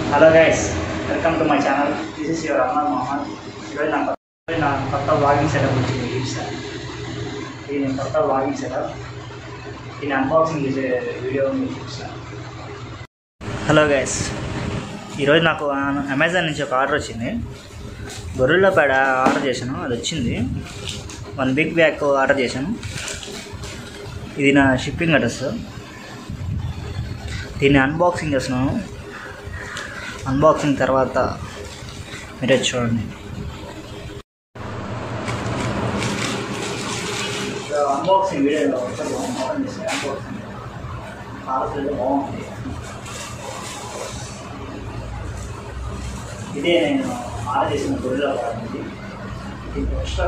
Hello guys welcome to my channel this is your Amar Mohan ఈరోజు నా కొత్త నా కొత్త వాగింగ్ సెటప్ వచ్చింది చూపిస్తాను ఇది నేను కొత్త వాగింగ్ సెటప్ దీని అన్బాక్సింగ్ చేసే వీడియో మీకు చూపిస్తాను హలో గైస్ ఈరోజు నాకు ఆ- అమెజాన్ నుంచి ఒక ఆర్డర్ వచ్చింది గొర్రెల పేడ ఆర్డర్ చేశాను అది వచ్చింది వన్ వీక్ బ్యాక్ ఆర్డర్ చేశాను ఇది నా షిప్పింగ్ అడ్రస్ దీన్ని అన్బాక్సింగ్ చేస్తున్నాను అన్బాక్సింగ్ తర్వాత మీరే చూడండి అన్బాక్సింగ్ వీడియో ఓపెన్ చేసి అన్బాక్సింగ్ పార్సల్ బాగుంది ఇదే నేను ఆర్డర్ చేసిన గొర్రెల వాడింది దీనికి ఎక్స్ట్రా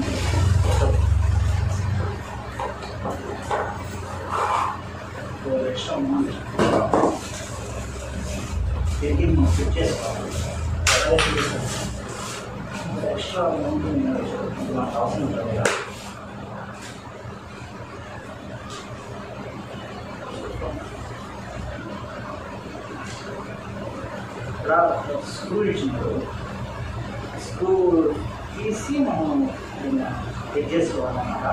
ఎక్స్ట్రా ఉంది దీనికి మనం ఫిట్ చేసుకోవాలి ఎలా చూపిస్తాను ఎక్స్ట్రా ఉంటుంది మనకు అవసరం ఉంటుంది కదా ఇక్కడ స్క్రూ ఇచ్చినారు స్క్రూ తీసి మనం దీన్ని ఫిట్ చేసుకోవాలన్నమాట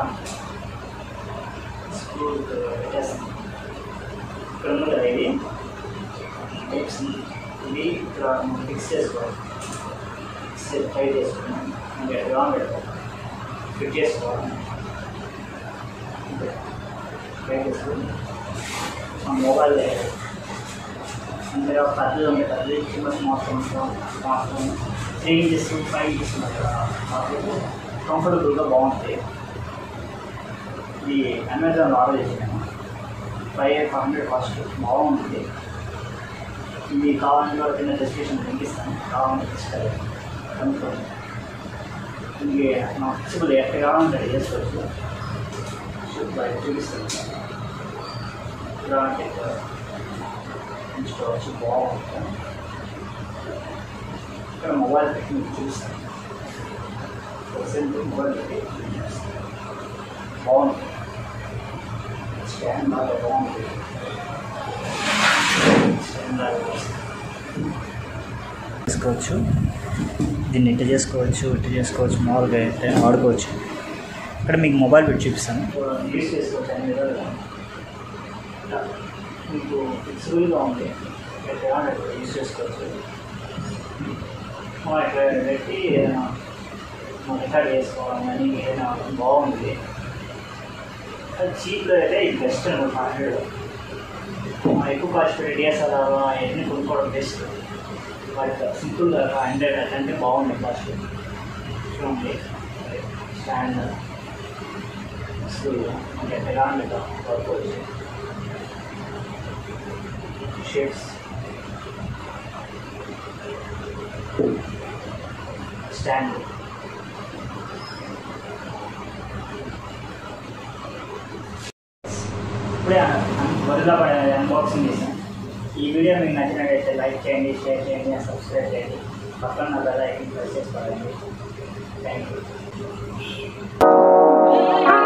స్క్రూ పెట్టేస్తాం ఇక్కడ ఉంది కదా ఇది టైప్స్ ఇది ఇక్కడ మనం ఫిక్స్ చేసుకోవాలి ఫిక్స్ చేసి టైట్ చేసుకున్నాం ఇంకా గ్రౌండ్ పెడతాం ఫిట్ చేసుకోవాలి టైట్ చేసుకుని మన మొబైల్ అందులో కర్రలు ఉంటాయి కర్రలు చిన్న smartphone smartphone three inches five inches ఉన్నాయి కదా వాటికి కంఫర్టబుల్గా బాగుంటాయి ఇది అమెజాన్లో ఆర్డర్ చేసాను ఫైవ్ ఫైవ్ హండ్రెడ్ కాస్ట్ బాగుంటుంది ఇది కావాలంటే కూడా చిన్న డిస్క్రిప్షన్ లింక్ ఇస్తాను కావాలంటే తీసుకోవాలి కనుక్కోండి ఇది నా ఫిక్సిబుల్ ఎక్కడ కావాలంటే అది చేసుకోవచ్చు బయట చూపిస్తాను ఇలా అంటే ఉంచుకోవచ్చు బాగుంటుంది ఇక్కడ మొబైల్ పెట్టి మీకు చూస్తాను ప్రజెంట్ మొబైల్ పెట్టి చూపిస్తాను. బాగుంటుంది స్కాన్ బాగా బాగుంటుంది స్కాన్ బాగా చేసుకోవచ్చు దీన్ని ఇట్ట చేసుకోవచ్చు ఇట్ట చేసుకోవచ్చు మామూలుగా ఇట్ట ఆడుకోవచ్చు ఇక్కడ మీకు మొబైల్ పెట్టి చూపిస్తాను యూస్ చేసుకోవచ్చు అన్ని విధాలుగా ఇట్లా మీకు ఫిక్సిబుల్గా ఉంది ఎట్లా యూస్ చేసుకోవచ్చు మనం ఇట్లా పెట్టి ఏదైనా మనం రికార్డ్ చేసుకోవాలి అని ఏదైనా బాగుంది అది చీప్లో అయితే ఇది బెస్ట్ అనమాట హండ్రెడ్ ఎక్కువ కాస్ట్ పెట్టి డిఎస్ఎల్ఆర్ అవన్నీ కొనుక్కోవడం బెస్ట్ వాటి సింపుల్గా హండ్రెడ్ అంటే బాగుంది కాస్ట్ చూడండి స్టాండ్ స్కూల్ అంటే ఎలాంటి వర్క్ వచ్చి షేప్స్ స్టాండ్ ఇప్పుడే మొదలు అన్బాక్సింగ్ చేశాను ఈ వీడియో మీకు నచ్చినట్లయితే లైక్ చేయండి షేర్ చేయండి సబ్స్క్రైబ్ చేయండి పక్కన ఉన్న బెల్ ఐకన్ ప్రెస్ చేసుకోవాలండి థ్యాంక్ యూ Yeah.